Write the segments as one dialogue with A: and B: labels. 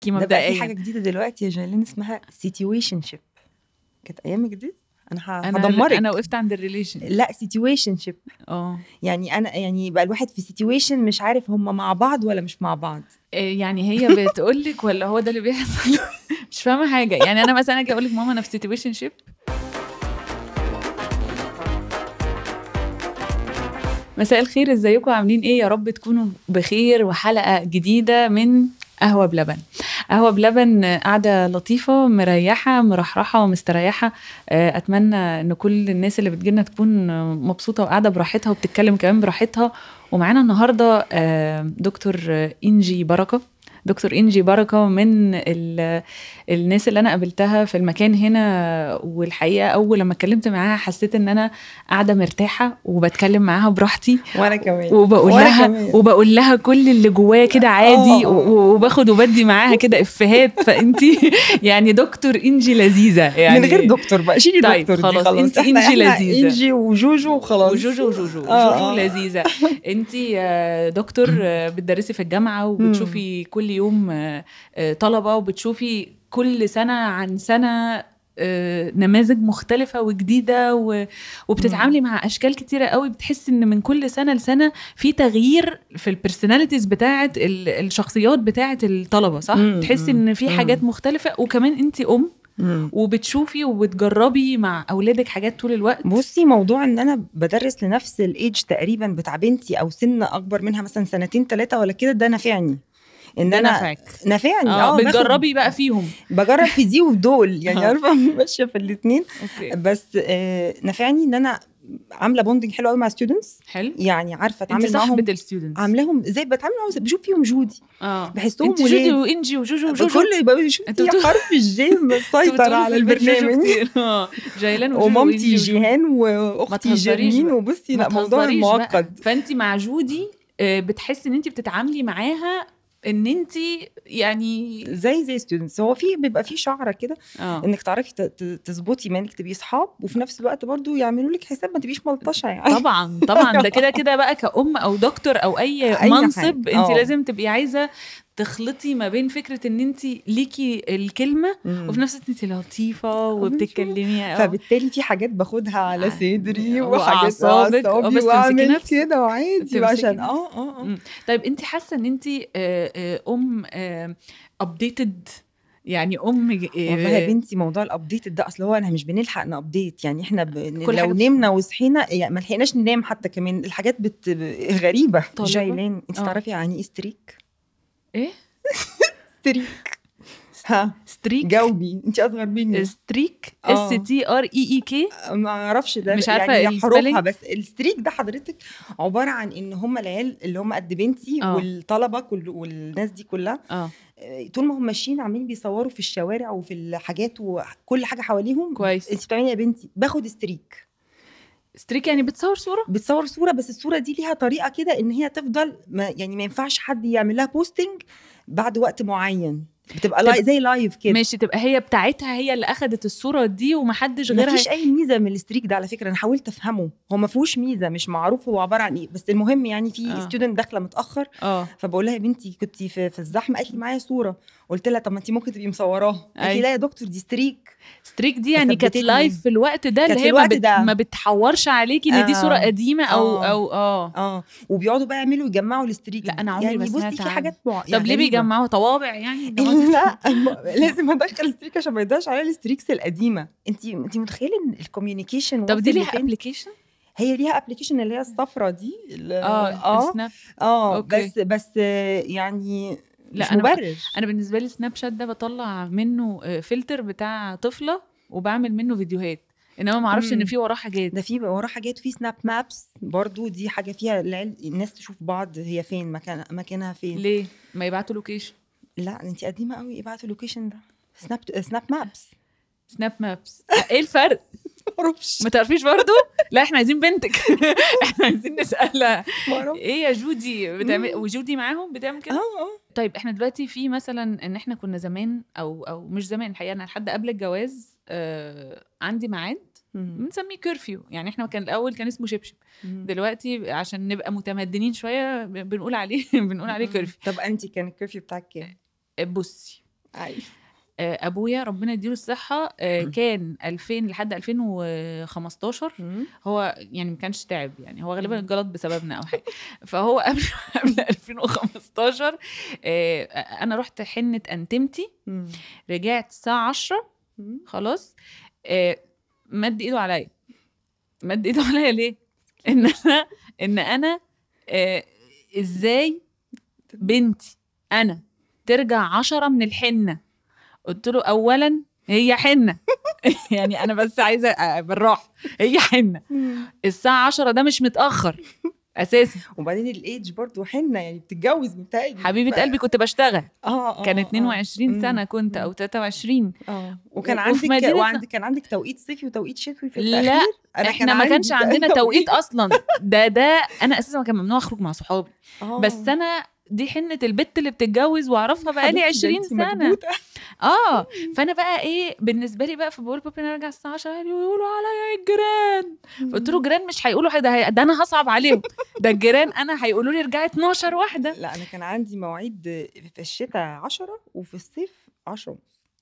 A: ده بقى في
B: مبدئيا
A: حاجه جديده دلوقتي يا جايلين اسمها سيتويشن شيب كانت ايامك دي انا ه-
B: انا
A: هدمرك
B: انا وقفت عند الريليشن
A: لا سيتويشن شيب
B: اه
A: يعني انا يعني بقى الواحد في سيتويشن مش عارف هم مع بعض ولا مش مع بعض
B: إيه يعني هي بتقول لك ولا هو ده اللي بيحصل مش فاهمه حاجه يعني انا مثلا اجي اقول لك ماما انا في سيتويشن شيب مساء الخير ازيكم عاملين ايه يا رب تكونوا بخير وحلقه جديده من قهوه بلبن قهوه بلبن قاعده لطيفه مريحه مرحرحه ومستريحه آه، اتمنى ان كل الناس اللي بتجيلنا تكون مبسوطه وقاعده براحتها وبتتكلم كمان براحتها ومعانا النهارده آه، دكتور انجي بركه دكتور انجي بركه من ال- الناس اللي انا قابلتها في المكان هنا والحقيقه اول لما اتكلمت معاها حسيت ان انا قاعده مرتاحه وبتكلم معاها براحتي
A: وانا كمان
B: وبقول
A: وأنا
B: لها
A: كمان.
B: وبقول لها كل اللي جوايا كده عادي
A: آه.
B: و- وباخد وبدي معاها كده افيهات فانتي يعني دكتور انجي لذيذه يعني
A: من غير دكتور بقى شيلي
B: طيب،
A: دكتور دي
B: خلاص،
A: خلاص
B: انت
A: إحنا-
B: إنجي
A: إحنا
B: لذيذة.
A: انجي وجوجو وخلاص
B: وجوجو وجوجو
A: آه،
B: جوجو
A: آه.
B: لذيذه انت دكتور آه، بتدرسي في الجامعه وبتشوفي كل يوم آه، آه، طلبه وبتشوفي كل سنه عن سنه آه، نماذج مختلفة وجديدة و... وبتتعاملي مع أشكال كتيرة قوي بتحسي إن من كل سنة لسنة في تغيير في البرسوناليتيز بتاعة ال- الشخصيات بتاعة الطلبة صح؟
A: مم،
B: بتحسي
A: مم،
B: إن في
A: مم.
B: حاجات مختلفة وكمان أنت أم
A: مم.
B: وبتشوفي وبتجربي مع أولادك حاجات طول الوقت
A: بصي موضوع ان انا بدرس لنفس الايدج تقريبا بتاع بنتي او سن اكبر منها مثلا سنتين ثلاثه ولا كده ده نفعني ان
B: ده
A: انا
B: نفعك.
A: نفعني
B: اه
A: باخد-
B: بتجربي بقى فيهم
A: بجرب في دي وفي دول يعني
B: آه.
A: عارفه ماشيه في الاثنين
B: اوكي
A: بس آه نفعني ان انا عامله بوندنج حلو قوي مع ستودنتس
B: حلو
A: يعني عارفه
B: انت
A: اتعامل معاهم
B: صاحبة الستودنتس
A: عاملاهم زي بتعامل معاهم بشوف فيهم جودي
B: اه
A: بحسهم
B: انت جودي
A: ولاد
B: وانجي وجوجو وجوجو
A: كل يبقى بيشوف
B: انتوا
A: في
B: بتقول-
A: حرف الجي مسيطر على البرنامج
B: اه جايلان وجوجو
A: ومامتي
B: وإنجي وجوجو.
A: جيهان
B: ما
A: واختي
B: تهزريش
A: جيرمين
B: بقى.
A: وبصي
B: ما
A: لا موضوع
B: تهزريش بقى.
A: معقد
B: فانت مع جودي آه، بتحسي ان انت بتتعاملي معاها ان انت يعني
A: زي زي ستودنتس هو في بيبقى في شعره كده
B: اه
A: انك تعرفي ت- ت- تظبطي ما انك تبقي صحاب وفي نفس الوقت برضو يعملوا لك حساب ما تبقيش ملطشه يعني
B: طبعا طبعا ده كده كده بقى كأم او دكتور او اي,
A: أي
B: منصب
A: حاجة.
B: انت
A: اه.
B: لازم تبقي عايزه تخلطي ما بين فكره ان انت ليكي الكلمه
A: مم.
B: وفي نفس الوقت انت لطيفه وبتتكلمي اه.
A: فبالتالي في حاجات باخدها على
B: ع-
A: صدري
B: وأعصابك.
A: وحاجات
B: اه،
A: اعصابي
B: بس تمسكي
A: واعمل
B: نفسك.
A: كده وعادي
B: تمسكي
A: عشان
B: نفسك.
A: اه اه اه
B: مم. طيب انت حاسه ان انت ام ابديتد يعني ام ج-
A: والله يا
B: آه،
A: بنتي موضوع الابديت ده اصل هو انا مش بنلحق نابديت يعني احنا ب...
B: كل حاجة
A: لو
B: بت-
A: نمنا وصحينا يعني ما لحقناش ننام حتى كمان الحاجات بت... ب- غريبه
B: طالبة؟
A: جايلين انت
B: اه.
A: تعرفي يعني ايه ستريك
B: ايه
A: ستريك ها
B: ستريك
A: جاوبي انت اصغر مني
B: ستريك
A: اه.
B: اس تي ار اي اي كي
A: ما اعرفش ده
B: مش عارفة
A: يعني
B: الspelling؟
A: حروفها بس الستريك ده حضرتك عباره عن ان هم العيال اللي هم قد بنتي
B: اه.
A: والطلبه كل والناس دي كلها
B: اه
A: آه، طول ما هم ماشيين عاملين بيصوروا في الشوارع وفي الحاجات وكل حاجه حواليهم
B: كويس.
A: انت بتعملي يا بنتي باخد ستريك
B: ستريك يعني بتصور صوره
A: بتصور صوره بس الصوره دي ليها طريقه كده ان هي تفضل ما يعني ما ينفعش حد يعمل لها بوستنج بعد وقت معين بتبقى
B: طب-
A: لاي زي لايف كده
B: ماشي تبقى هي بتاعتها هي اللي اخدت الصوره دي ومحدش
A: ما
B: غيرها
A: فيش اي ميزه من الستريك ده على فكره انا حاولت افهمه هو ما فيهوش ميزه مش معروف هو عباره عن ايه بس المهم يعني في
B: آه.
A: ستودنت داخله متاخر
B: اه
A: فبقول لها يا بنتي كنت في, في الزحمه قالت لي معايا صوره قلت لها طب ما انت ممكن تبقي مصوراها قالت
B: أي.
A: لي لا يا دكتور دي ستريك
B: ستريك دي يعني كانت
A: فثبتتني.
B: لايف في الوقت ده
A: كانت
B: اللي
A: في
B: هي ما,
A: الوقت
B: بت...
A: ده.
B: ما بتحورش عليكي ان دي
A: آه.
B: صوره قديمه او
A: آه.
B: او اه
A: اه وبيقعدوا بقى يعملوا يجمعوا الستريك
B: لا،
A: دي.
B: أنا عمري
A: يعني
B: ما
A: بصي
B: سمعت
A: في
B: عنه.
A: حاجات مع...
B: طب ليه بيجمعوا طوابع يعني ده ما-
A: لا لازم ادخل ستريك عشان ما يضيعش عليا الستريكس القديمه انت انت متخيله ان الكوميونيكيشن
B: طب دي
A: واصل
B: ليها
A: لفين؟
B: ابلكيشن
A: هي ليها ابلكيشن اللي هي الصفرة دي ال-
B: اه
A: اه
B: السناب
A: اه
B: أوكي.
A: بس بس آه، يعني
B: لا،
A: مش
B: أنا-
A: مبرر
B: انا بالنسبه لي سناب شات ده بطلع منه آه، فلتر بتاع طفله وبعمل منه فيديوهات انما ما اعرفش ان
A: مم.
B: في وراه حاجات
A: ده في وراه حاجات في سناب مابس برضو دي حاجه فيها العيال الناس تشوف بعض هي فين مكان مكانها فين
B: ليه ما يبعتوا لوكيشن
A: لا انت قديمه قوي ابعتوا اللوكيشن ده سناب سناب مابس
B: سناب مابس ايه الفرق
A: معرفش
B: ما تعرفيش برضو لا احنا عايزين بنتك احنا عايزين نسالها
A: معرفش
B: ايه يا جودي بتعمل
A: مم.
B: وجودي معاهم بتعمل
A: اه
B: كده
A: اه
B: طيب احنا دلوقتي في مثلا ان احنا كنا زمان او او مش زمان الحقيقه انا لحد قبل الجواز آه عندي ميعاد
A: مم.
B: بنسميه كيرفيو يعني احنا كان الاول كان اسمه شبشب
A: مم.
B: دلوقتي عشان نبقى متمدنين شويه ب- بنقول عليه بنقول عليه كيرفيو
A: طب انت كان الكرفيو بتاعك كام؟
B: بصي
A: ايوه
B: آه، ابويا ربنا يديله الصحه آه، كان 2000 لحد 2015 هو يعني ما كانش تعب يعني هو غالبا
A: مم.
B: اتجلط بسببنا او حاجه فهو قبل قبل 2015 آه، انا رحت حنه انتمتي رجعت الساعه 10 خلاص آه، مد ايده عليا مد ايده عليا ليه ان انا ان انا آه، ازاي بنتي انا ترجع عشرة من الحنه قلت له اولا هي حنه يعني انا بس عايزه آه، بالراحه هي حنه الساعه 10 ده مش متاخر اساسا
A: وبعدين الايدج برضو حنه يعني بتتجوز متهيألي
B: حبيبه
A: ف-
B: قلبي كنت بشتغل
A: اه اه
B: كان
A: آه.
B: 22
A: مم.
B: سنه كنت او 23
A: اه وكان
B: وفي
A: عندك
B: مدينة-
A: وعندك كان عندك توقيت صيفي وتوقيت شتوي في
B: لا،
A: التأخير أنا
B: احنا
A: كان
B: ما كانش
A: عندي
B: عندنا توقيت اصلا ده ده انا اساسا كان ممنوع اخرج مع صحابي
A: آه.
B: بس انا دي حنه البت اللي بتتجوز واعرفها بقالي
A: حبيبتي، ده
B: 20
A: انتي
B: سنه
A: مكبوتة.
B: اه فانا بقى ايه بالنسبه لي بقى فبقول بابا انا ارجع الساعه 10 يقولوا عليا الجيران قلت له جيران مش هيقولوا حاجه ده, هي- ده انا هصعب عليهم ده الجيران انا هيقولوا لي ارجعي 12 واحده
A: لا انا كان عندي مواعيد في الشتاء 10 وفي الصيف 10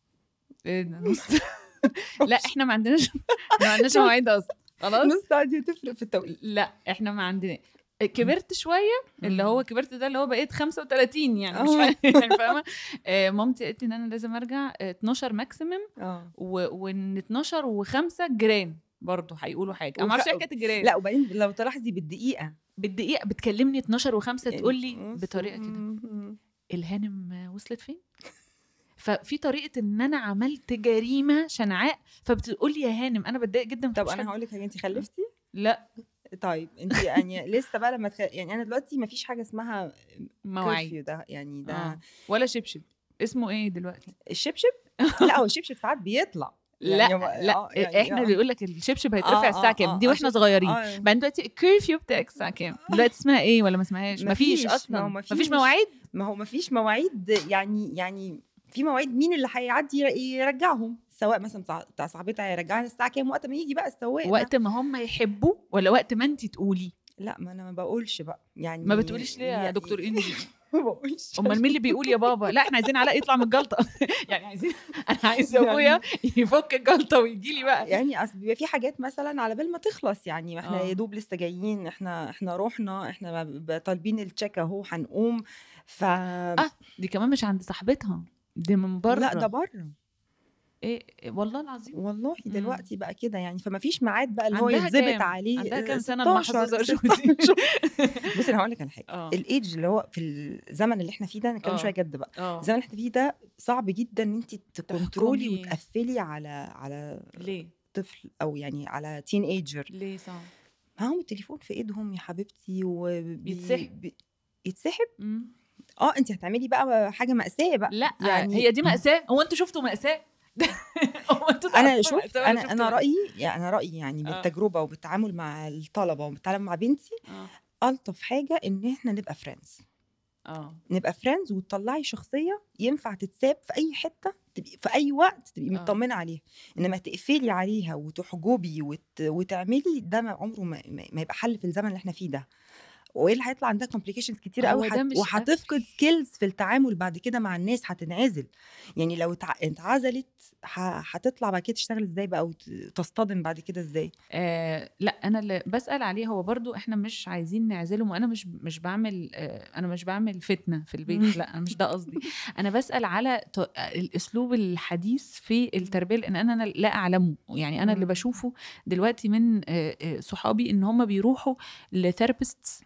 B: إيه ده، نص لا احنا ما عندناش احنا ما عندناش مواعيد اصلا خلاص
A: نص ساعه دي هتفرق في التوقيت
B: لا احنا ما عندنا كبرت شويه اللي هو كبرت ده اللي هو بقيت 35 يعني مش
A: آه.
B: ح- يعني فاهمه آه، مامتي قالت لي ان انا لازم ارجع آه، 12 ماكسيمم
A: اه
B: وان 12 و5 جيران برضه هيقولوا حاجه انا ما
A: وخ-
B: اعرفش ايه كانت الجيران
A: لا وبعدين لو تلاحظي بالدقيقه
B: بالدقيقه بتكلمني 12 و5 تقول لي
A: يعني
B: بطريقه كده
A: مم.
B: الهانم آه، وصلت فين ففي طريقه ان انا عملت جريمه شنعاء فبتقول لي يا هانم انا بتضايق جدا
A: طب
B: مفيش
A: انا
B: حد-
A: هقول لك حاجه انت خلفتي
B: لا
A: طيب انت يعني لسه بقى لما تخ... يعني انا دلوقتي ما فيش حاجه اسمها
B: مواعيد
A: curfew ده يعني ده
B: آه. ولا شبشب اسمه ايه دلوقتي
A: الشبشب لا هو الشبشب ساعات بيطلع
B: لا
A: يعني هو-
B: لا
A: آه، يعني
B: احنا
A: آه.
B: اللي يقول لك الشبشب هيترفع
A: آه،
B: الساعه
A: آه،
B: كام
A: آه،
B: دي واحنا
A: عشان-
B: صغيرين
A: آه.
B: بعدين دلوقتي الكيرفيو بتاعك الساعه كام دلوقتي اسمها ايه ولا ما اسمهاش مفيش
A: مفيش، ما
B: اصلا
A: هو
B: مفيش,
A: مفيش.
B: مواعيد
A: ما هو ما فيش مواعيد يعني يعني في مواعيد مين اللي هيعدي ير- يرجعهم سواء مثلا بتاع بتاع صاحبتها هيرجعها الساعه كام وقت ما يجي بقى السواق ده.
B: وقت ما هم يحبوا ولا وقت ما انت تقولي
A: لا ما انا ما بقولش بقى يعني
B: ما بتقوليش ليه يا
A: يعني-
B: دكتور انجي
A: ما بقولش
B: امال مين اللي بيقول يا بابا لا احنا عايزين علاء يطلع من الجلطه يعني عايزين انا عايز ابويا يفك الجلطه ويجي لي بقى
A: يعني اصل بيبقى في حاجات مثلا على بال ما تخلص يعني ما احنا
B: آه.
A: يا دوب لسه جايين احنا احنا رحنا احنا ب- طالبين التشيك اهو هنقوم ف
B: آه، دي كمان مش عند صاحبتها دي من بره
A: لا ده بره
B: ايه إيه، والله العظيم
A: والله دلوقتي بقى كده يعني فما فيش ميعاد بقى اللي هو
B: عندها
A: يتظبط
B: كام؟
A: عليه
B: عندها
A: آه،
B: كام سنة
A: 16
B: المحظوظة
A: 16. بصي انا هقول لك على حاجه
B: اه
A: الايدج اللي هو في الزمن اللي احنا فيه ده نتكلم
B: آه.
A: شويه جد بقى
B: اه
A: الزمن اللي احنا فيه ده صعب جدا ان انت تكنترولي
B: تحكمي.
A: وتقفلي على على
B: ليه
A: طفل او يعني على تين ايجر
B: ليه صعب
A: معاهم التليفون في ايدهم يا حبيبتي وبي
B: يتسحب.
A: بي- يتسحب
B: مم.
A: اه انت هتعملي بقى حاجه ماساه بقى
B: لا
A: يعني-
B: يعني هي دي مأساة هو انتوا شفتوا مأساة هو انتوا
A: انا
B: تعرفوا
A: شفت
B: مأساة ولا
A: انا
B: شفتوا
A: انا
B: مأساة؟
A: رايي يعني انا رايي يعني
B: آه.
A: بالتجربه وبالتعامل مع الطلبه وبالتعامل مع بنتي
B: اه
A: الطف حاجه ان احنا نبقى فريندز
B: اه
A: نبقى فريندز وتطلعي شخصيه ينفع تتساب في اي حته تبقي في اي وقت تبقي
B: آه.
A: مطمنه عليها انما تقفلي عليها وتحجبي وت... وتعملي ده ما عمره ما... ما ما يبقى حل في الزمن اللي احنا فيه ده وايه اللي هيطلع عندها كومبليكيشنز كتير
B: هو
A: قوي
B: ده مش
A: وهتفقد سكيلز في التعامل بعد كده مع الناس هتنعزل يعني لو اتع- اتعزلت ه- هتطلع بعد كده تشتغل ازاي بقى وتصطدم بعد كده ازاي
B: آه لا انا اللي بسال عليه هو برضو احنا مش عايزين نعزلهم وانا مش مش بعمل آه انا مش بعمل فتنه في البيت لا انا مش ده قصدي انا بسال على ط- الاسلوب الحديث في التربيه لان انا أنا لا اعلمه يعني انا اللي
A: مم.
B: بشوفه دلوقتي من آه، آه، صحابي ان هم بيروحوا لثيرابيستس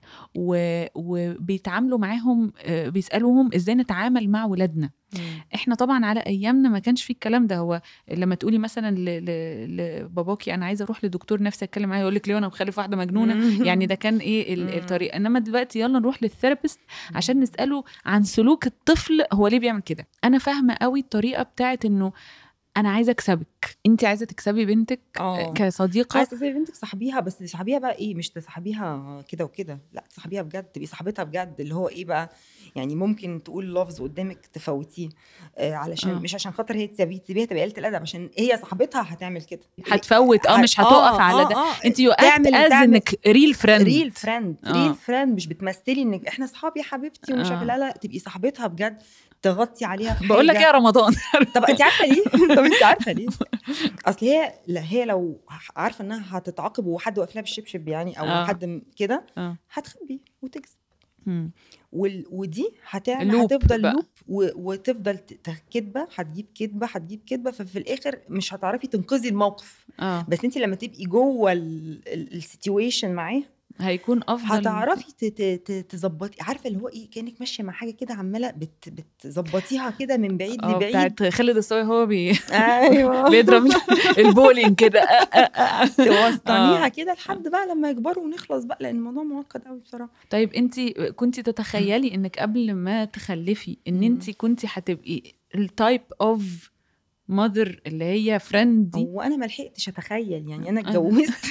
B: وبيتعاملوا معاهم آه، بيسالوهم ازاي نتعامل مع ولادنا احنا طبعا على ايامنا ما كانش في الكلام ده هو لما تقولي مثلا ل- ل- لباباكي انا عايزه اروح لدكتور نفسي اتكلم معاه يقول لك ليه انا مخلف واحده مجنونه يعني ده كان ايه ال-
A: مم.
B: الطريقه انما دلوقتي يلا نروح للثيرابيست عشان نساله عن سلوك الطفل هو ليه بيعمل كده انا فاهمه قوي الطريقه بتاعت انه انا عايزه اكسبك انت عايزه تكسبي بنتك
A: اه
B: كصديقه
A: عايزه زي بنتك صاحبيها بس صاحبيها بقى ايه مش تصاحبيها كده وكده لا تصاحبيها بجد تبقي صاحبتها بجد اللي هو ايه بقى يعني ممكن تقول لفظ قدامك تفوتيه آه علشان
B: آه.
A: مش عشان خاطر هي تسيبيه تسيبيها تبقى قله الادب عشان هي صاحبتها هتعمل كده
B: هتفوت اه مش
A: آه،
B: هتقف على
A: آه،
B: ده
A: آه.
B: انت يو اكت
A: تعمل-
B: از
A: تعمل-
B: انك ريل فريند
A: ريل فريند
B: آه.
A: ريل فريند مش بتمثلي انك احنا اصحاب يا حبيبتي ومش
B: آه.
A: عارفه لا لا تبقي صاحبتها بجد تغطي عليها في
B: بقول لك
A: حاجة.
B: يا رمضان
A: طب انت عارفه ليه؟ طب انت عارفه ليه؟ اصل هي لا هي لو عارفه انها هتتعاقب وحد واقف لها بالشبشب يعني او
B: آه.
A: حد م- كده
B: آه.
A: هتخبي وتكذب
B: مم.
A: وال... ودي هتعمل
B: لوب
A: هتفضل
B: بقى.
A: لوب و... وتفضل ت- ت- كدبه هتجيب كدبه هتجيب كدبه ففي الاخر مش هتعرفي تنقذي الموقف
B: اه
A: بس انت لما تبقي جوه السيتويشن معاه
B: هيكون افضل
A: هتعرفي ت- ت- ت- تظبطي عارفه اللي هو ايه كانك ماشيه مع حاجه كده عماله بت... بتظبطيها كده من بعيد
B: اه
A: لبعيد
B: بتاعت خالد الصاوي هو بي...
A: ايوه
B: بيضرب البولينج كده آه، آه، آه.
A: توسطنيها
B: آه.
A: كده لحد بقى لما يكبروا ونخلص بقى لان الموضوع معقد قوي بصراحه
B: طيب انت كنت تتخيلي انك قبل ما تخلفي ان
A: مم.
B: انت كنت هتبقي التايب اوف ماذر اللي هي فريند دي
A: هو انا ما لحقتش اتخيل يعني انا
B: آه.
A: اتجوزت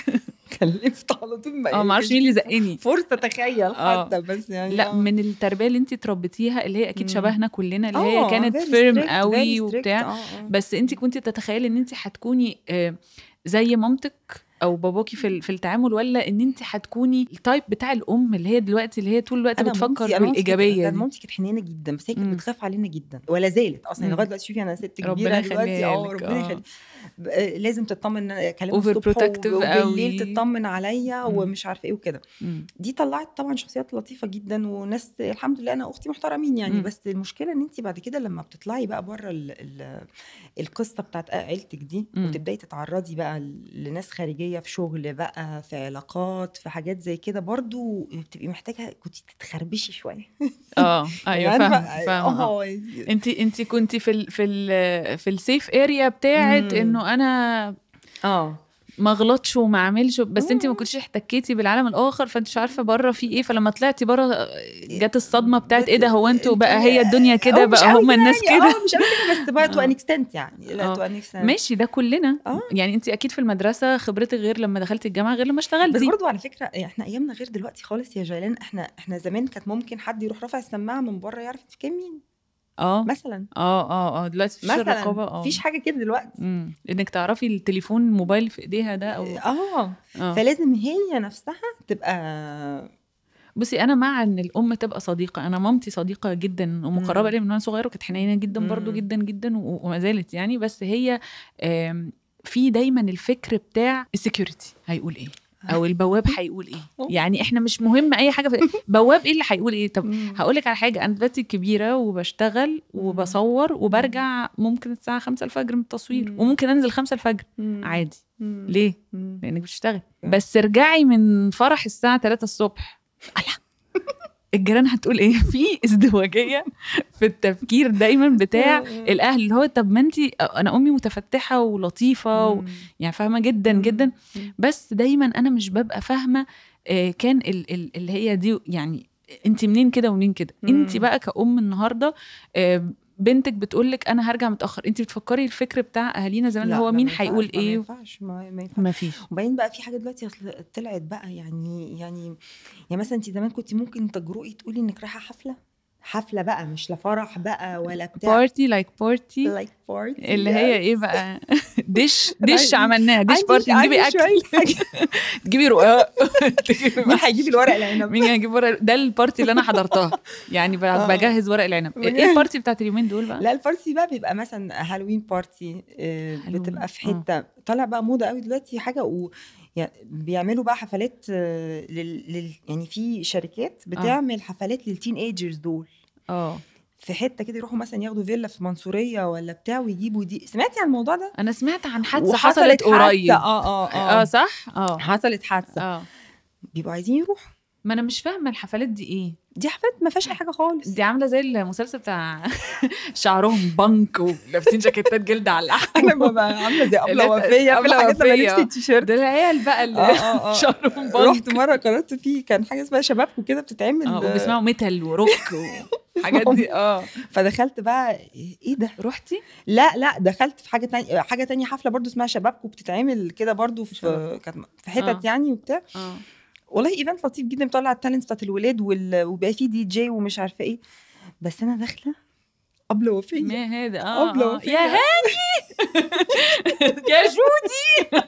A: خلفت على طول ما
B: اه ما اعرفش مين اللي زقني
A: فرصه اتخيل
B: آه.
A: حتى بس يعني
B: لا
A: آه.
B: من التربيه اللي انت تربيتيها اللي هي اكيد
A: مم.
B: شبهنا كلنا اللي
A: آه،
B: هي كانت
A: very
B: فيرم
A: strict,
B: قوي
A: very strict.
B: وبتاع
A: آه، آه.
B: بس انت كنت تتخيلي ان انت هتكوني آه، زي مامتك او باباكي في ال- في التعامل ولا ان انت هتكوني التايب بتاع الام اللي هي دلوقتي اللي هي طول الوقت
A: انا
B: بتفكر
A: مامتي- أنا مامتي كانت-
B: بالايجابيه
A: لا،
B: دي
A: مامتي كانت حنينه جدا بس هي
B: مم.
A: كانت بتخاف علينا جدا ولا زالت اصلا
B: مم.
A: لغايه دلوقتي شوفي انا ست
B: ربنا
A: كبيره دلوقتي
B: يخليها
A: اه
B: لك،
A: ربنا
B: آه.
A: يخليها ب- آه، لازم تطمن كلام
B: Over
A: الصبح
B: protective
A: وب- وبالليل
B: قوي.
A: تطمن عليا
B: مم.
A: ومش عارفه ايه وكده
B: مم.
A: دي طلعت طبعا شخصيات لطيفه جدا وناس الحمد لله انا اختي محترمين يعني
B: مم.
A: بس المشكله ان انت بعد كده لما بتطلعي بقى بره ال ال القصه بتاعت عيلتك دي
B: مم.
A: وتبداي تتعرضي بقى لناس خارجيه في شغل بقى في علاقات في حاجات زي كده برضو بتبقي محتاجه كنت تتخربشي شويه
B: اه ايوه
A: يعني
B: فاهمه
A: بقى-
B: فاهمه آه.
A: اه
B: انت انت كنت في ال في ال في السيف اريا بتاعت
A: مم.
B: انه انا
A: اه
B: ما اغلطش وما اعملش بس انت ما
A: مم.
B: كنتش احتكيتي بالعالم الاخر فانت مش عارفه بره في ايه فلما طلعتي بره جت الصدمه بتاعت ايه ده هو انتوا بقى هي الدنيا كده
A: أو مش
B: بقى
A: قوي
B: هم الناس
A: يعني،
B: كده
A: اه مش قوي كده بس بقى تو
B: آه.
A: ان اكستنت يعني لا
B: آه.
A: تو ان اكستنت
B: ماشي ده كلنا
A: اه
B: يعني انت اكيد في المدرسه خبرتك غير لما دخلتي الجامعه غير لما
A: بس
B: اشتغلتي
A: برضو على فكره احنا ايامنا غير دلوقتي خالص يا جيلان احنا احنا زمان كانت ممكن حد يروح رافع السماعه من بره يعرف انت كان مين
B: اه
A: مثلا
B: اه اه اه دلوقتي مفيش
A: مثلا
B: الرقابه اه
A: مفيش حاجه كده دلوقتي
B: مم. انك تعرفي التليفون الموبايل في ايديها ده او
A: اه
B: اه
A: فلازم هي نفسها تبقى
B: بصي انا مع ان الام تبقى صديقه انا مامتي صديقه جدا ومقربه
A: مم.
B: لي من وانا صغيره وكانت حنينه جدا برضو
A: مم.
B: جدا جدا و- وما زالت يعني بس هي آم، في دايما الفكر بتاع السكيورتي هيقول ايه او البواب هيقول ايه يعني احنا مش مهم اي حاجه في بواب ايه اللي هيقول ايه طب
A: مم.
B: هقول لك على حاجه انا دلوقتي كبيره وبشتغل وبصور وبرجع ممكن الساعه 5 الفجر من التصوير
A: مم.
B: وممكن انزل 5 الفجر
A: مم.
B: عادي
A: مم.
B: ليه
A: مم.
B: لانك بتشتغل
A: مم.
B: بس ارجعي من فرح الساعه 3 الصبح ألا الجيران هتقول ايه في ازدواجيه في التفكير دايما بتاع الاهل اللي هو طب ما انت انا امي متفتحه ولطيفه و...
A: مم.
B: يعني فاهمه جدا
A: مم.
B: جدا
A: مم.
B: بس دايما انا مش ببقى فاهمه آه، كان ال- ال- اللي هي دي يعني انت منين كده ومنين كده
A: مم.
B: انت بقى كأم النهارده آه، بنتك بتقول لك انا هرجع متاخر انت بتفكري الفكر بتاع اهالينا زمان اللي
A: لا،
B: هو
A: لا،
B: مين
A: ما ينفعش،
B: هيقول
A: ما
B: ايه
A: ينفعش ما ما ينفعش
B: ما فيش
A: وبعدين بقى في حاجه دلوقتي اصل طلعت بقى يعني يعني يعني مثلا انت زمان كنت ممكن تجرؤي تقولي انك رايحه حفله حفله بقى مش لا فرح بقى ولا بتاع
B: بارتي لايك بارتي
A: لايك بارتي
B: اللي هي ايه بقى دش دش
A: عايزة-
B: عملناها دش
A: عندي-
B: بارتي
A: عندي
B: نجيبي اكل
A: شوية حاجة.
B: تجيبي رقاق
A: مين هيجيب الورق العنب
B: مين هيجيب ورق ده البارتي اللي انا حضرتها يعني ب-
A: آه.
B: بجهز ورق العنب
A: بجهز.
B: ايه البارتي بتاعت اليومين دول بقى
A: لا البارتي بقى بيبقى مثلا هالوين بارتي آه،
B: هالوين،
A: بتبقى في
B: آه.
A: حته طالع بقى موضه قوي دلوقتي حاجه و يعني بيعملوا بقى حفلات آه، لل... لل... يعني في شركات بتعمل حفلات للتين ايجرز دول
B: اه
A: في حته كده يروحوا مثلا ياخدوا فيلا في منصوريه ولا بتاع ويجيبوا دي سمعتي عن الموضوع ده
B: انا سمعت عن حادثه
A: وحصلت
B: حصلت
A: حادثة،
B: قريب
A: اه اه
B: اه
A: اه
B: صح اه
A: حصلت حادثه
B: اه
A: بيبقوا عايزين يروحوا
B: ما انا مش فاهمه الحفلات دي ايه
A: دي حفلات ما فيهاش اي حاجه خالص
B: دي عامله زي المسلسل بتاع شعرهم بنك ولابسين جاكيتات جلد على اللحم
A: انا ببقى عامله زي ابله
B: اللي-
A: وفيه في
B: أبلة
A: الحاجات لما
B: وفية.
A: لبست التيشيرت
B: ده العيال بقى
A: آه،
B: اللي
A: آه، آه.
B: شعرهم بنك
A: رحت مره قررت فيه كان حاجه اسمها شبابكو كده بتتعمل
B: اه وبيسمعوا ميتال وروك والحاجات دي اه
A: فدخلت بقى ايه ده
B: رحتي
A: لا لا دخلت في حاجه تانية حاجه تانية حفله برضو اسمها شبابكو بتتعمل كده برضو في
B: شباب.
A: كانت في حتت
B: آه.
A: يعني وبتاع
B: اه
A: والله ايفنت لطيف جدا بيطلع التالنتس بتاعت الولاد وال... وبقى فيه دي جي ومش عارفه ايه بس انا داخله قبل وفيه
B: ما هذا اه,
A: أبلة
B: آه.
A: وفية.
B: يا هاني يا جودي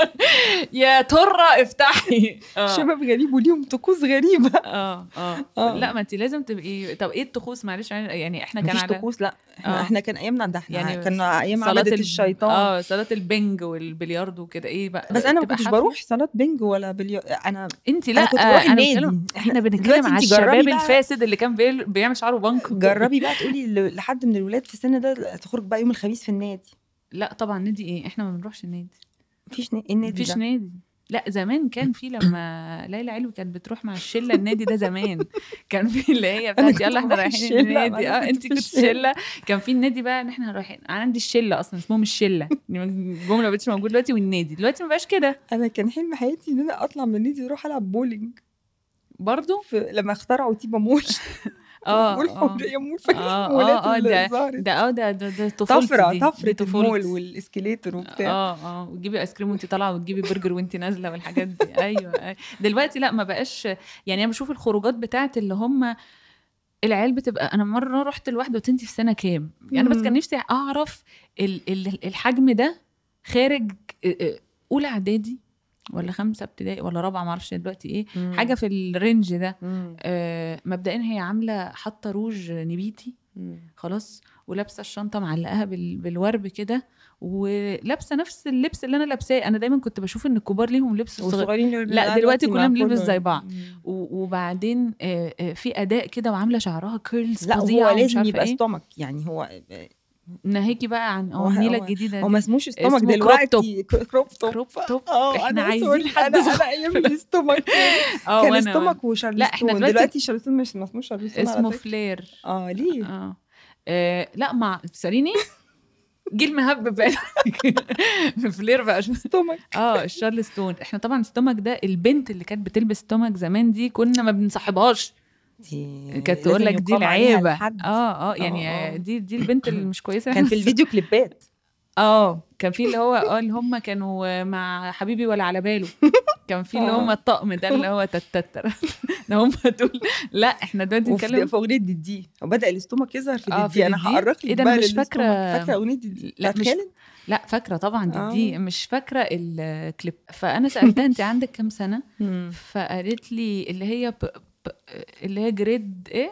B: يا ترى افتحي اه
A: شباب غريب وليهم طقوس غريبه
B: اه اه
A: آه.
B: لا ما انت لازم تبقي طب ايه الطقوس معلش يعني احنا كان
A: مفيش
B: على
A: طقوس لا احنا,
B: آه.
A: احنا كان ايامنا ده احنا
B: يعني
A: يعني كان ايام
B: صلاة
A: عباده
B: ال-
A: الشيطان
B: اه صلاة البنج والبلياردو وكده ايه بقى
A: بس انا ما
B: بتبقى
A: كنتش
B: حفلة؟
A: بروح صلاه بنج ولا بليو انا
B: انت
A: أنا
B: لا
A: كنت بروح
B: انا
A: النادي.
B: بتكلم احنا
A: دلوقتي
B: بنتكلم على
A: انت جربي
B: الشباب
A: بقى-
B: الفاسد اللي كان بيل- بيعمل شعره بنك
A: جربي بقى تقولي ل- لحد من الولاد في السن ده تخرج بقى يوم الخميس في النادي
B: لا طبعا نادي ايه احنا ما بنروحش النادي
A: مفيش نا- النادي
B: مفيش
A: ده
B: نادي لا زمان كان في لما ليلى علوي كانت بتروح مع الشله النادي ده زمان كان في اللي هي بتاعت
A: كنت
B: يلا احنا
A: بروح
B: رايحين
A: الشلة،
B: النادي
A: أنا
B: اه
A: كنت
B: انت
A: في
B: كنت
A: الشلة.
B: الشله كان في النادي بقى ان احنا رايحين انا عندي الشله اصلا اسمهم الشله الجمله ما بقتش موجوده دلوقتي والنادي دلوقتي ما بقاش كده
A: انا كان حلم حياتي ان انا اطلع من النادي واروح العب بولينج
B: برضو
A: في لما اخترعوا تيبا موش
B: اه اه
A: والحريه مول فاكره
B: اه
A: المولات
B: اه
A: اللي
B: اه
A: ظهرت
B: ده اه ده ده, ده طفولتي
A: طفره
B: دي. دي
A: طفره
B: طفولتي.
A: المول والاسكليتر وبتاع
B: اه اه وتجيبي ايس كريم وانت طالعه وتجيبي برجر وانت نازله والحاجات دي ايوه, أيوة. دلوقتي لا ما بقاش يعني انا بشوف الخروجات بتاعت اللي هم العيال بتبقى انا مره رحت لوحده وانت في سنه كام يعني بس
A: مم.
B: كان نفسي اعرف ال ال الحجم ده خارج آه، آه، اولى اعدادي ولا خمسه ابتدائي ولا رابعه ما اعرفش دلوقتي ايه
A: مم.
B: حاجه في الرينج ده
A: مم.
B: آه مبدئيا هي عامله حاطه روج نبيتي
A: مم.
B: خلاص ولابسه الشنطه معلقاها بال- بالورب كده ولابسه نفس اللبس اللي انا لابساه انا دايما كنت بشوف ان الكبار ليهم لبس صغير
A: والصغيرين اللي
B: لا،
A: قاعدة
B: دلوقتي
A: مع
B: كلنا بنلبس
A: كله.
B: زي بعض.
A: مم.
B: و- وبعدين آه، آه، في اداء كده وعامله شعرها كيرلز
A: لا
B: فظيعه
A: هو
B: ومش
A: لازم
B: عارفة
A: يبقى
B: ايه
A: ستومك يعني هو
B: ناهيكي بقى عن
A: هو-
B: اه النيله
A: هو-
B: الجديده
A: هو
B: دي
A: ما اسموش ستومك
B: اسمه كروب
A: دلوقتي كروب توب
B: كروب توب
A: اه
B: احنا
A: أنا
B: عايزين
A: سوري،
B: حد
A: انا
B: صغير.
A: انا ايام الستومك
B: اه
A: كان
B: وانا
A: ستومك وشارلستون
B: لا، إحنا دلوقتي-
A: دلوقتي شارلستون مش ما اسموش شارلستون على
B: اسمه
A: فكرة.
B: فلير
A: اه ليه؟
B: اه آه، لا مع تساليني جيل مهبب بقى فلير بقى شو
A: ستومك
B: اه الشارلستون احنا طبعا ستومك ده البنت اللي كانت بتلبس ستومك زمان دي كنا ما بنصاحبهاش
A: دي
B: كانت تقول
A: لازم
B: لك دي
A: يقام عليها
B: العيبه
A: الحد.
B: اه اه يعني
A: آه، آه.
B: دي دي البنت اللي مش كويسه
A: كان في الفيديو كليبات
B: اه كان في اللي هو اه اللي هم كانوا مع حبيبي ولا على باله كان في اللي
A: آه.
B: هم الطقم ده اللي هو تتتر ده هم دول لا احنا دلوقتي
A: وفي
B: بنتكلم
A: في اغنيه ديدي وبدا الاستومك يظهر في
B: آه،
A: ديدي
B: في
A: انا
B: ديدي؟
A: هقرق لك
B: إيه ده،
A: بقى
B: أنا مش
A: للاستومك.
B: فاكرة-
A: فاكره اغنيه ديدي
B: لا،
A: بتاعت
B: مش-
A: خالد
B: لا فاكره طبعا دي,
A: آه.
B: دي مش فاكره الكليب فانا سالتها انت عندك كام سنه فقالت لي اللي هي ب... ب... اللي هي جريد ايه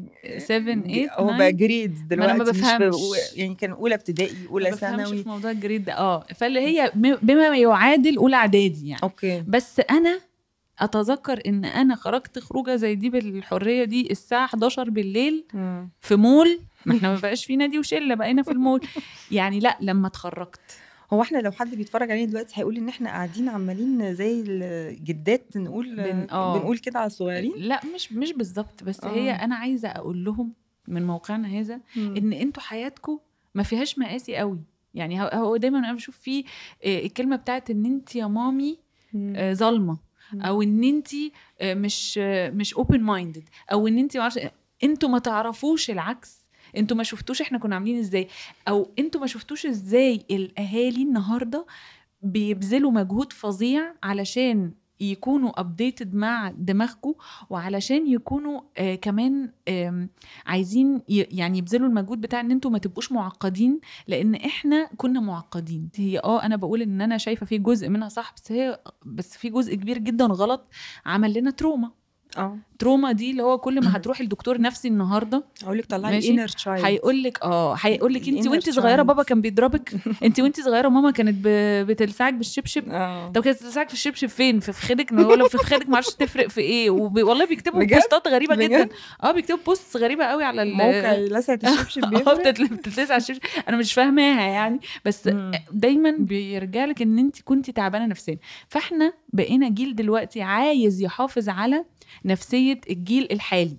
B: 7 8
A: هو بقى جريدز
B: ما أنا ما
A: دلوقتي مش في
B: بفهمش.
A: أو- يعني كان اولى ابتدائي اولى
B: ما بفهمش
A: ثانوي
B: في موضوع الجريد ده اه فاللي هي م- بما يعادل اولى اعدادي يعني
A: اوكي
B: بس انا اتذكر ان انا خرجت خروجه زي دي بالحريه دي الساعه 11 بالليل
A: مم.
B: في مول ما احنا ما بقاش في نادي وشله بقينا في المول يعني لا لما اتخرجت
A: هو احنا لو حد بيتفرج علينا دلوقتي هيقول ان احنا قاعدين عمالين زي الجدات نقول
B: بن- آه.
A: بنقول كده على الصغيرين
B: لا مش مش بالظبط بس
A: آه.
B: هي انا عايزه اقول لهم من موقعنا هذا ان انتوا حياتكم ما فيهاش مقاسي قوي يعني هو- هو دايما انا بشوف فيه آه، الكلمه بتاعت ان انت يا مامي
A: مم.
B: آه، ظالمه
A: مم.
B: او ان انت مش آه، مش اوبن مايندد او ان انت معرفش انتوا ما تعرفوش العكس انتوا ما شفتوش احنا كنا عاملين ازاي او انتوا ما شفتوش ازاي الاهالي النهارده بيبذلوا مجهود فظيع علشان يكونوا ابديتد مع دماغكم وعلشان يكونوا آه كمان آم، عايزين ي- يعني يبذلوا المجهود بتاع ان انتوا ما تبقوش معقدين لان احنا كنا معقدين هي اه انا بقول ان انا شايفه في جزء منها صح بس هي بس في جزء كبير جدا غلط عمل لنا تروما
A: اه
B: تروما دي اللي هو كل ما هتروحي لدكتور نفسي النهارده
A: اقول لك طلعي
B: ماشي.
A: الانر تشايلد
B: هيقول لك اه هيقول لك انت
A: الinner
B: وانت صغيره
A: child.
B: بابا كان بيضربك انت وانت صغيره ماما كانت ب- بتلسعك بالشبشب
A: اه
B: طب كانت بتلسعك في الشبشب فين في فخدك ما هو لو في فخدك ما اعرفش تفرق في ايه وب... والله بيكتبوا
A: بجد؟
B: بوستات غريبه
A: بجد؟
B: جدا اه بيكتبوا بوست غريبه قوي على ال-
A: موقع لسعة الشبشب
B: اه
A: بيفرق
B: بتتل- بتتلسع على الشبشب انا مش فاهماها يعني بس
A: مم.
B: دايما بيرجع لك ان انت كنتي تعبانه نفسيا فاحنا بقينا جيل دلوقتي عايز يحافظ على نفسيه الجيل الحالي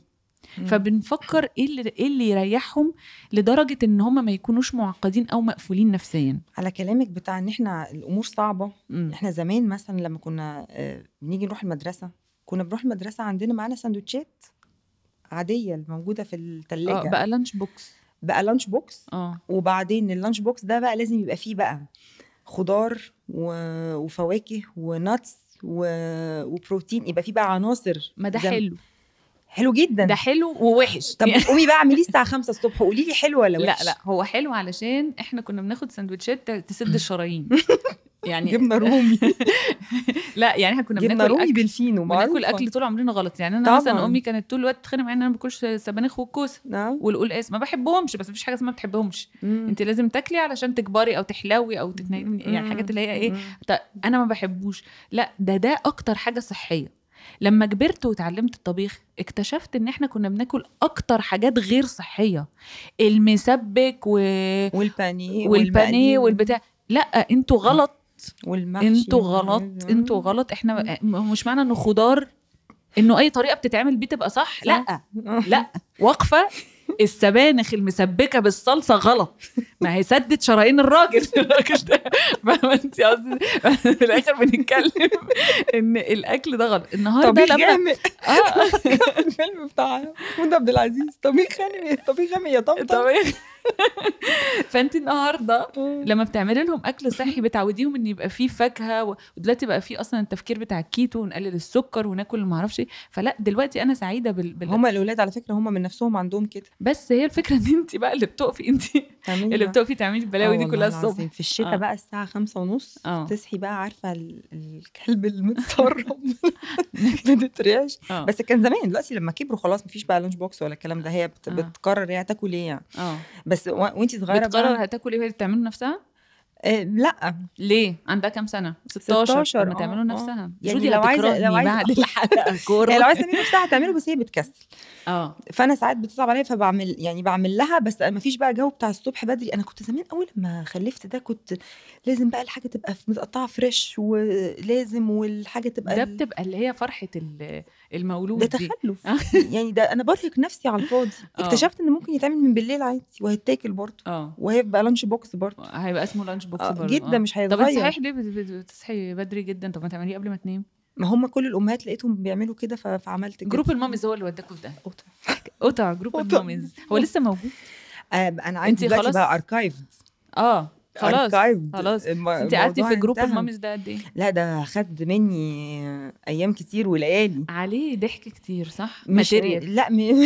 A: مم.
B: فبنفكر ايه اللي ايه اللي يريحهم لدرجه ان هم ما يكونوش معقدين او مقفولين نفسيا
A: على كلامك بتاع ان احنا الامور صعبه
B: مم.
A: احنا زمان مثلا لما كنا آه، بنيجي نروح المدرسه كنا بنروح المدرسه عندنا معانا سندوتشات عاديه الموجوده في
B: اه
A: الثلاجه
B: بقى لانش بوكس
A: بقى لانش بوكس
B: اه
A: وبعدين اللانش بوكس ده بقى لازم يبقى فيه بقى خضار و... وفواكه وناتس و... وبروتين يبقى فيه بقى عناصر
B: ما ده
A: زي-
B: حلو
A: حلو جدا
B: ده حلو ووحش
A: طب قومي بقى اعمليه الساعه 5 الصبح وقولي لي حلو ولا
B: لا
A: وحش
B: لا هو حلو علشان احنا كنا بناخد سندوتشات ت- تسد الشرايين يعني
A: جبنه رومي
B: لا يعني احنا كنا
A: جبنه
B: بناكل
A: رومي
B: اكل
A: بالفينو
B: بناكل
A: معروفة.
B: اكل طول عمرنا غلط يعني انا مثلا
A: طبعاً.
B: امي كانت طول الوقت تتخانق معايا ان انا ما باكلش سبانخ والكوسه
A: نعم
B: والقلقاس ما بحبهمش بس مفيش حاجه اسمها ما بتحبهمش
A: مم.
B: انت لازم تاكلي علشان تكبري او تحلوي او تتنيمي يعني الحاجات اللي هي ايه
A: مم.
B: طيب انا ما بحبوش لا ده ده اكتر حاجه صحيه لما كبرت وتعلمت الطبيخ اكتشفت ان احنا كنا بناكل اكتر حاجات غير صحيه المسبك و...
A: والبانيه
B: والبانيه والبتاع لا انتوا غلط
A: والمحشي
B: انتوا غلط انتوا غلط احنا م- مش معنى انه خضار انه اي طريقه بتتعمل بيه تبقى صح,
A: صح.
B: لا لا واقفه السبانخ المسبكه بالصلصه غلط ما هي سدت شرايين الراجل الراجل ده فاهمه انت قصدي في الاخر بنتكلم ان الاكل ده غلط النهارده
A: طبيخ
B: لما
A: غامق
B: اه
A: الفيلم بتاع محمود عبد العزيز طبيخ غامق طبيخ غامق يا طمطم
B: طبيعي فانت النهارده لما بتعملي لهم اكل صحي بتعوديهم ان يبقى فيه فاكهه و- ودلوقتي بقى فيه اصلا التفكير بتاع الكيتو ونقلل السكر وناكل ما اعرفش إيه. فلا دلوقتي انا سعيده بال... بال...
A: هم الاولاد على فكره هم من نفسهم عندهم كده
B: بس هي الفكره ان انت بقى اللي بتقفي انت
A: تعملي
B: اللي
A: بقى.
B: بتقفي تعملي البلاوي
A: آه
B: دي
A: والله
B: كلها
A: العظيم.
B: الصبح
A: في الشتاء
B: آه.
A: بقى الساعه خمسة ونص
B: آه.
A: تصحي بقى عارفه ال- الكلب المتسرب بتترعش
B: اه
A: بس كان زمان دلوقتي لما كبروا خلاص مفيش بقى لانش بوكس ولا الكلام ده هي بت...
B: آه.
A: بتقرر هي هتاكل ايه يعني
B: اه
A: بس و... وانت صغيره
B: بتقرر
A: بقى
B: هتاكل ايه وهي بتعمله نفسها
A: آه لا
B: ليه عندها كام سنه 16
A: 16
B: لما
A: آه،
B: تعمله
A: آه.
B: نفسها
A: يعني
B: جودي
A: لو عايزة-
B: هتكرهني
A: لو عايزة-
B: بعد الحلقه كوره
A: هي لو عايزه تعمله نفسها هتعمله بس هي بتكسل
B: اه
A: فانا ساعات بتصعب عليا فبعمل يعني بعمل لها بس ما فيش بقى جو بتاع الصبح بدري انا كنت زمان اول ما خلفت ده كنت لازم بقى الحاجه تبقى متقطعه فريش ولازم والحاجه تبقى
B: ده
A: ال-
B: بتبقى اللي هي فرحه ال- المولود
A: ده
B: دي
A: تخلف يعني ده انا برهق نفسي على الفاضي
B: آه.
A: اكتشفت ان ممكن يتعمل من بالليل عادي وهيتاكل برضه
B: اه
A: وهيبقى لانش بوكس برضه
B: هيبقى اسمه لانش بوكس
A: آه،
B: برضه
A: جدا
B: آه.
A: مش
B: طب انت
A: هيتغير
B: صحيح ليه بت- بت- بتصحي بدري جدا طب ما تعمليه قبل ما تنام
A: ما هم كل الامهات لقيتهم بيعملوا كده ف- فعملت كده
B: جروب الماميز هو اللي وداكوا في ده
A: قطع.
B: قطع جروب
A: قطع.
B: الماميز هو لسه موجود
A: آه انا
B: انتي
A: عندي دلوقتي
B: خلاص؟
A: بقى اركايفد
B: اه خلاص
A: archived.
B: خلاص
A: الم-
B: انت قعدتي
A: الموضوع
B: في جروب
A: انتهى.
B: الماميز ده قد ايه
A: لا ده خد مني ايام كتير وليالي
B: عليه ضحك كتير صح
A: مش
B: ماتيريال
A: لا م...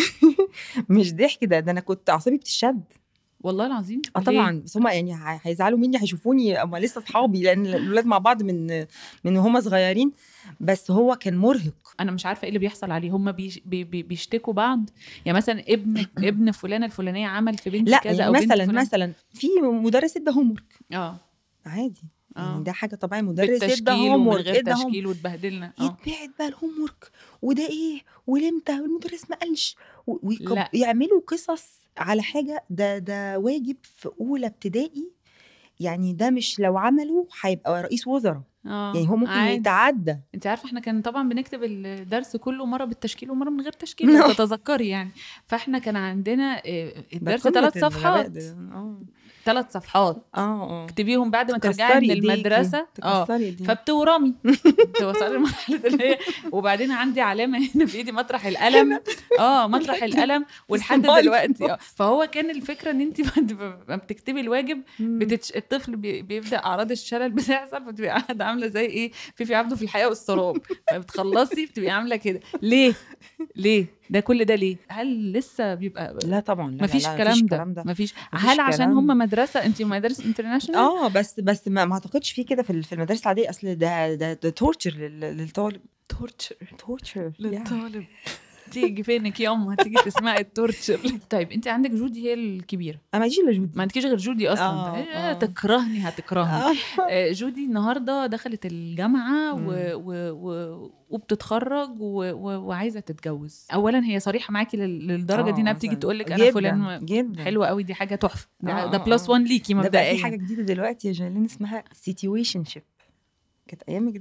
A: مش ضحك ده ده انا كنت اعصابي بتشد
B: والله العظيم
A: اه
B: ليه؟
A: طبعا بس هم يعني ه- هيزعلوا مني هيشوفوني هم لسه اصحابي لان الاولاد مع بعض من من هم صغيرين بس هو كان مرهق
B: انا مش عارفه ايه اللي بيحصل عليه هم بيش بي بي بيشتكوا بعض يعني مثلا ابن ابن فلانه الفلانيه عمل في بنتي
A: لا
B: كذا
A: يعني
B: او بنت
A: مثلا
B: فلان-
A: مثلا في مدرس ادى هوم
B: اه
A: عادي
B: اه
A: يعني ده حاجه طبيعيه مدرس ادى
B: بالتشكيل
A: هوم
B: ومن غير
A: ادى هوم
B: تشكيل واتبهدلنا اه
A: يتبعت بقى الهوم ورك وده ايه ولمتى والمدرس ما قالش و- ويكب-
B: لا.
A: يعملوا قصص على حاجه ده ده واجب في اولى ابتدائي يعني ده مش لو عمله هيبقى رئيس وزراء
B: اه
A: يعني هو ممكن
B: عادي.
A: يتعدى
B: انت عارفه احنا كان طبعا بنكتب الدرس كله مره بالتشكيل ومره من غير تشكيل لو تتذكري يعني فاحنا كان عندنا آه،
A: ده
B: الدرس
A: قمة
B: ثلاث
A: الغباء
B: صفحات
A: ده. اه
B: ثلاث صفحات
A: اه اه
B: اكتبيهم بعد ما ترجعي
A: تكسري
B: من
A: إيديكي،
B: المدرسه اه
A: تكسري ايديكي
B: فبتورمي توصلي لمرحله اللي هي وبعدين عندي علامه هنا في ايدي مطرح القلم اه مطرح القلم ولحد
A: الصبايا
B: دلوقتي اه فهو كان الفكره ان انت بعد ما بتكتبي الواجب
A: مم.
B: بتتش... الطفل بي... بيبدا اعراض الشلل بتحصل فتبقي قاعده عامله زي ايه في في عبده في الحياه والسراب فبتخلصي بتبقي عامله كده ليه ليه ده كل ده ليه هل لسه بيبقى
A: لا طبعا لا
B: مفيش
A: لا لا
B: الكلام
A: مفيش
B: ده
A: الكلام ده
B: مفيش
A: مفيش
B: هل عشان
A: كلام.
B: هم مدرسه انت مدارس انترناشونال
A: اه بس بس ما, ما اعتقدش في كده في ال- في المدارس العاديه اصل ده ده ده تورتشر للطالب
B: تورتشر
A: تورتشر
B: للطالب تيجي فينك يوم هتيجي تسمعي التورتشر طيب انت عندك جودي هي الكبيره
A: انا ما يجيش الا جودي
B: ما عندكيش غير جودي اصلا
A: آه،
B: آه
A: آه.
B: تكرهني هتكرهني
A: آه.
B: آه، جودي النهارده دخلت الجامعه
A: مم.
B: و... و... و... وبتتخرج و... و... وعايزه تتجوز اولا هي صريحه معاكي لل- للدرجه دي انها
A: آه،
B: بتيجي
A: مثلاً.
B: تقول لك انا
A: جداً،
B: فلان
A: جدا
B: حلوه قوي دي حاجه تحفه ده,
A: آه،
B: ده
A: آه،
B: بلس
A: آه.
B: 1 ليكي
A: ده بقى في
B: مبدئيا
A: حاجه جديده دلوقتي يا جايلين اسمها سيتويشن شيب كانت ايامك دي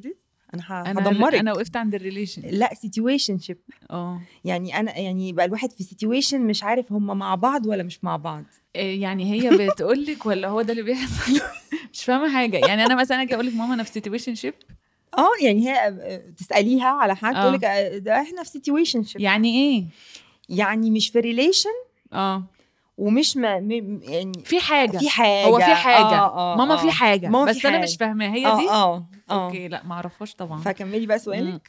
A: انا ه-
B: انا
A: هدمرك
B: انا وقفت عند الريليشن
A: لا سيتويشن شيب
B: اه
A: يعني انا يعني يبقى الواحد في سيتويشن مش عارف هم مع بعض ولا مش مع بعض
B: إيه يعني هي بتقول لك ولا هو ده اللي بيحصل مش فاهمه حاجه يعني انا مثلا اجي اقول لك ماما انا في سيتويشن شيب
A: اه يعني هي آه، تساليها على حاجه
B: آه.
A: تقول لك آه، ده احنا في سيتويشن شيب
B: يعني ايه
A: يعني مش في ريليشن
B: اه
A: ومش ما م- يعني
B: في حاجه
A: في حاجه
B: هو في حاجه
A: آه آه
B: ماما
A: آه.
B: في حاجه
A: ماما في
B: بس انا
A: حاجة.
B: مش فاهماها هي
A: اه
B: دي
A: اه اه
B: اوكي لا ما اعرفهاش طبعا
A: فكملي بقى سؤالك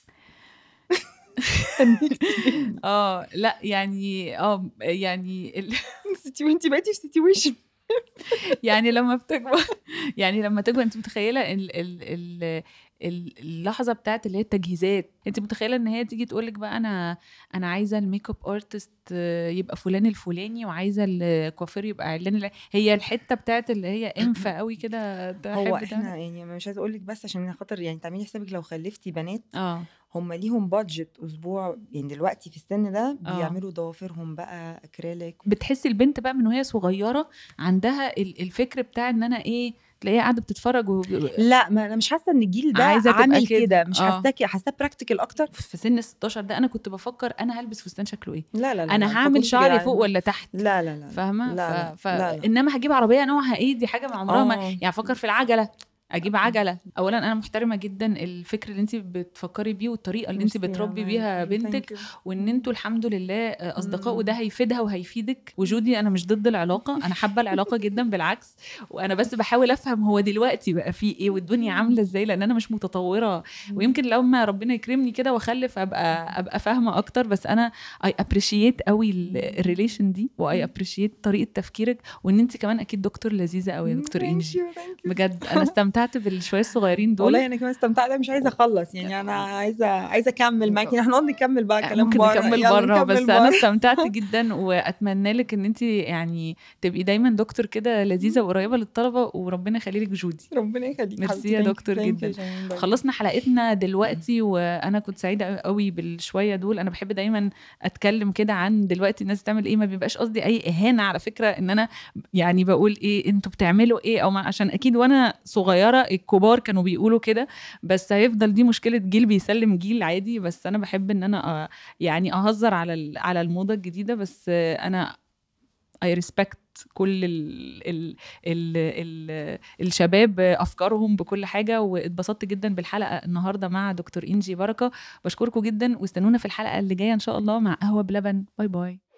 B: اه لا يعني اه يعني ال...
A: انت بقيتي في سيتويشن
B: يعني لما بتكبر يعني لما تكبر انت متخيله ال ال ال ال- اللحظه بتاعت اللي هي التجهيزات انت متخيله ان هي تيجي تقول لك بقى انا انا عايزه الميك اب ارتست يبقى فلان الفلاني وعايزه الكوافير يبقى علان الع- هي الحته بتاعت اللي هي انفه قوي كده تحب
A: هو
B: تعمل-
A: احنا يعني مش عايزه اقول لك بس عشان خاطر يعني تعملي حسابك لو خلفتي بنات
B: اه
A: هم ليهم بادجت اسبوع يعني دلوقتي في السن ده
B: آه.
A: بيعملوا ضوافرهم بقى اكريليك
B: بتحسي البنت بقى من وهي صغيره عندها ال- الفكر بتاع ان انا ايه تلاقيها قاعده بتتفرج و...
A: لا ما انا مش حاسه ان الجيل ده
B: عايزة تبقى
A: عامل
B: كده.
A: كده مش
B: آه.
A: حاساه كده حاساه براكتيكال اكتر
B: في سن ال 16 ده انا كنت بفكر انا هلبس فستان شكله ايه
A: لا لا لا ما
B: انا هعمل
A: تفكريش
B: شعري
A: كده.
B: فوق ولا تحت
A: لا لا لا
B: فاهمه
A: لا،
B: ف...
A: لا،
B: ف...
A: لا، لا.
B: انما هجيب عربيه نوعها ايه دي حاجه ما عمرها ما
A: آه.
B: يعني افكر في العجله اجيب عجله اولا انا محترمه جدا الفكر اللي انت بتفكري بيه والطريقه اللي انت
A: ميرسي يا
B: بتربي
A: مريم.
B: بيها بنتك
A: Thank you.
B: وان انتوا الحمد لله اصدقاء
A: مم.
B: وده هيفيدها وهيفيدك وجودي انا مش ضد العلاقه انا حابه العلاقه جدا بالعكس وانا بس بحاول افهم هو دلوقتي بقى فيه ايه والدنيا عامله ازاي لان انا مش متطوره ويمكن لما ربنا يكرمني كده واخلف ابقى ابقى فاهمه اكتر بس انا اي ابريشيت قوي الريليشن دي واي ابريشيت طريقه تفكيرك وان انت كمان اكيد دكتور لذيذه قوي يا دكتور
A: Thank
B: انجي
A: you, thank you.
B: بجد انا استمتعت بالشويه الصغيرين دول
A: والله انا كمان استمتعت مش عايزه اخلص يعني انا عايزه عايزه اكمل معاكي احنا هنقعد نكمل بقى كلام
B: ممكن
A: بره
B: نكمل
A: يلا
B: بره بس
A: نكمل
B: انا
A: بره.
B: استمتعت جدا واتمنى لك ان انت يعني تبقي دايما دكتور كده لذيذه وقريبه للطلبه وربنا يخلي لك جودي
A: ربنا يخليك
B: ميرسي
A: حبيبتي.
B: يا
A: Thank you,
B: دكتور
A: thank you
B: جدا.
A: يا شيماء. باي.
B: خلصنا حلقتنا دلوقتي وانا كنت سعيده قوي بالشويه دول انا بحب دايما اتكلم كده عن دلوقتي الناس بتعمل ايه ما بيبقاش قصدي اي اهانه على فكره ان انا يعني بقول ايه انتوا بتعملوا ايه او ما عشان اكيد وانا صغيره الكبار كانوا بيقولوا كده بس هيفضل دي مشكله جيل بيسلم جيل عادي بس انا بحب ان انا آه، يعني اهزر على ال- على الموضه الجديده بس آه، انا اي ريسبكت كل ال ال ال ال الشباب افكارهم بكل حاجه واتبسطت جدا بالحلقه النهارده مع دكتور انجي بركه بشكركم جدا واستنونا في الحلقه اللي جايه ان شاء الله مع قهوه بلبن باي باي